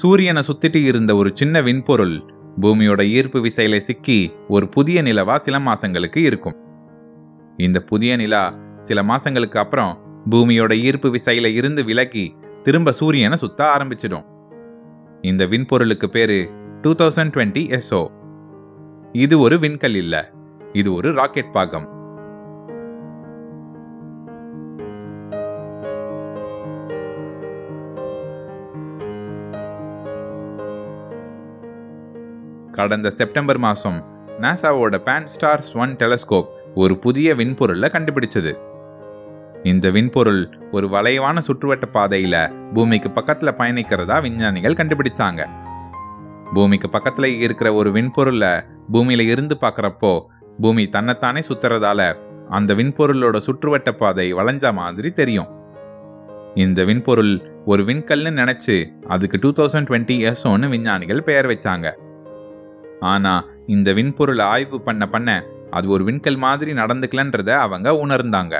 சூரியனை சுத்திட்டு இருந்த ஒரு சின்ன விண்பொருள் பூமியோட ஈர்ப்பு விசையில சிக்கி ஒரு புதிய நிலவா சில மாசங்களுக்கு இருக்கும் இந்த புதிய நிலா சில மாசங்களுக்கு அப்புறம் பூமியோட ஈர்ப்பு விசையில இருந்து விலகி திரும்ப சூரியனை சுத்த ஆரம்பிச்சிடும் இந்த விண்பொருளுக்கு பேரு டூ தௌசண்ட் டுவெண்ட்டி எஸ்ஓ இது ஒரு விண்கல் இல்ல இது ஒரு ராக்கெட் பாகம் கடந்த செப்டம்பர் மாசம் நாசாவோட பேன் ஸ்டார்ஸ் ஒன் டெலஸ்கோப் ஒரு புதிய விண்பொருளை கண்டுபிடிச்சது இந்த விண்பொருள் ஒரு வளைவான சுற்றுவட்ட பாதையில பூமிக்கு பக்கத்துல பயணிக்கிறதா விஞ்ஞானிகள் கண்டுபிடிச்சாங்க பூமிக்கு பக்கத்துல இருக்கிற ஒரு விண்பொருள பூமியில இருந்து பார்க்கறப்போ பூமி தன்னைத்தானே சுத்துறதால அந்த விண்பொருளோட சுற்றுவட்ட பாதை வளைஞ்ச மாதிரி தெரியும் இந்த விண்பொருள் ஒரு விண்கல்னு நினைச்சு அதுக்கு டூ தௌசண்ட் டுவெண்ட்டி எஸ்ஓன்னு விஞ்ஞானிகள் பெயர் வச்சாங்க ஆனா இந்த விண்பொருளை ஆய்வு பண்ண பண்ண அது ஒரு விண்கல் மாதிரி நடந்துக்கலன்றத அவங்க உணர்ந்தாங்க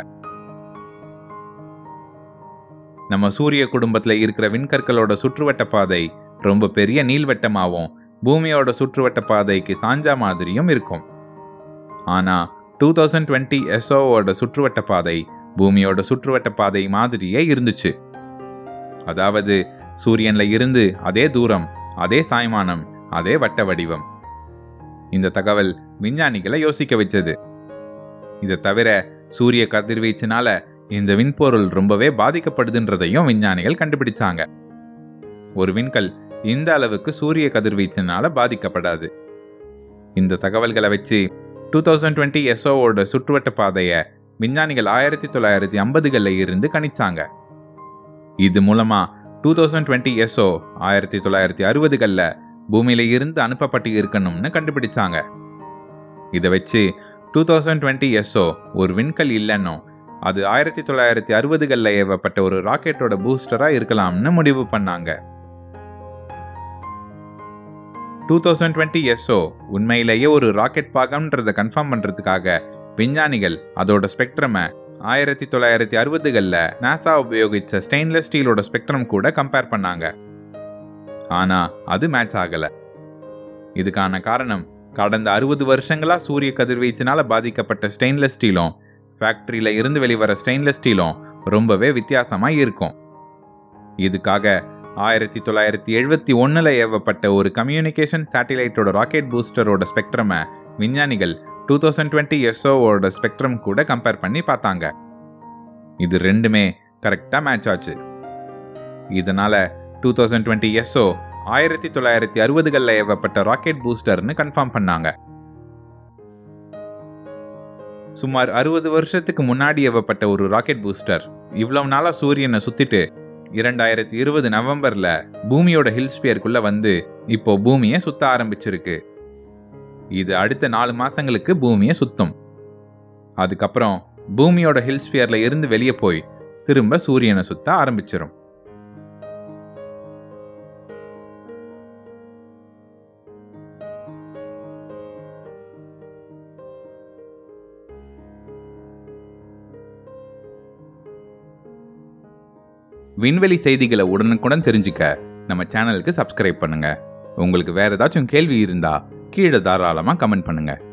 நம்ம சூரிய குடும்பத்துல இருக்கிற விண்கற்களோட சுற்றுவட்ட பாதை ரொம்ப பெரிய நீள்வட்டமாவும் பூமியோட சுற்றுவட்ட பாதைக்கு சாஞ்சா மாதிரியும் இருக்கும் ஆனா டூ தௌசண்ட் டுவெண்ட்டி எஸ்ஓவோட சுற்றுவட்ட பாதை பூமியோட சுற்றுவட்ட பாதை மாதிரியே இருந்துச்சு அதாவது சூரியன்ல இருந்து அதே தூரம் அதே சாய்மானம் அதே வட்ட வடிவம் இந்த தகவல் விஞ்ஞானிகளை யோசிக்க வச்சது இதை தவிர சூரிய கதிர்வீச்சினால இந்த விண்பொருள் ரொம்பவே பாதிக்கப்படுதுன்றதையும் விஞ்ஞானிகள் கண்டுபிடிச்சாங்க ஒரு விண்கல் இந்த அளவுக்கு சூரிய கதிர்வீச்சினால பாதிக்கப்படாது இந்த தகவல்களை வச்சு டூ தௌசண்ட் டுவெண்ட்டி எஸ்ஓவோட சுற்றுவட்ட பாதையை விஞ்ஞானிகள் ஆயிரத்தி தொள்ளாயிரத்தி ஐம்பதுகளில் இருந்து கணிச்சாங்க இது மூலமா டூ தௌசண்ட் டுவெண்ட்டி எஸ்ஓ ஆயிரத்தி தொள்ளாயிரத்தி அறுபதுகளில் பூமியில இருந்து அனுப்பப்பட்டு இருக்கணும்னு கண்டுபிடிச்சாங்க இதை வச்சு டூ தௌசண்ட் டுவெண்ட்டி எஸ்ஓ ஒரு விண்கல் இல்லைன்னும் அது ஆயிரத்தி தொள்ளாயிரத்தி அறுபதுகளில் ஏவப்பட்ட ஒரு ராக்கெட்டோட பூஸ்டரா இருக்கலாம்னு முடிவு பண்ணாங்க டூ தௌசண்ட் டுவெண்ட்டி எஸ்ஓ உண்மையிலேயே ஒரு ராக்கெட் பாகம்ன்றதை கன்ஃபார்ம் பண்றதுக்காக விஞ்ஞானிகள் அதோட ஸ்பெக்ட்ரமை ஆயிரத்தி தொள்ளாயிரத்தி அறுபதுகளில் நாசா உபயோகிச்ச ஸ்டெயின்லெஸ் ஸ்டீலோட ஸ்பெக்ட்ரம் கூட கம்பேர் பண்ணாங்க ஆனா அது மேட்ச் ஆகல இதுக்கான காரணம் கடந்த அறுபது வருஷங்களா சூரிய கதிர்வீச்சினால பாதிக்கப்பட்ட ஸ்டெயின்லெஸ் ஸ்டீலும் ஃபேக்டரியில இருந்து வெளிவர ஸ்டெயின்லெஸ் ஸ்டீலும் ரொம்பவே வித்தியாசமா இருக்கும் இதுக்காக ஆயிரத்தி தொள்ளாயிரத்தி எழுபத்தி ஒன்னுல ஏவப்பட்ட ஒரு கம்யூனிகேஷன் சேட்டிலைட்டோட ராக்கெட் பூஸ்டரோட ஸ்பெக்ட்ரமை விஞ்ஞானிகள் டூ தௌசண்ட் டுவெண்ட்டி எஸ்ஓவோட ஸ்பெக்ட்ரம் கூட கம்பேர் பண்ணி பார்த்தாங்க இது ரெண்டுமே கரெக்டா மேட்ச் ஆச்சு இதனால டூ தௌசண்ட் டுவெண்ட்டி எஸ்ஓ ஆயிரத்தி தொள்ளாயிரத்தி அறுபதுகளில் ஏவப்பட்ட ராக்கெட் பூஸ்டர்னு கன்ஃபார்ம் பண்ணாங்க சுமார் அறுபது வருஷத்துக்கு முன்னாடி ஏவப்பட்ட ஒரு ராக்கெட் பூஸ்டர் இவ்வளவு நாளா சூரியனை சுத்திட்டு இரண்டாயிரத்தி இருபது நவம்பர்ல பூமியோட ஹில்ஸ்பியருக்குள்ள வந்து இப்போ பூமியை சுத்த ஆரம்பிச்சிருக்கு இது அடுத்த நாலு மாசங்களுக்கு பூமியை சுத்தும் அதுக்கப்புறம் பூமியோட ஹில்ஸ்பியர்ல இருந்து வெளியே போய் திரும்ப சூரியனை சுத்த ஆரம்பிச்சிரும் விண்வெளி செய்திகளை உடனுக்குடன் தெரிஞ்சுக்க நம்ம சேனலுக்கு சப்ஸ்கிரைப் பண்ணுங்க உங்களுக்கு வேற ஏதாச்சும் கேள்வி இருந்தா கீழே தாராளமா கமெண்ட் பண்ணுங்க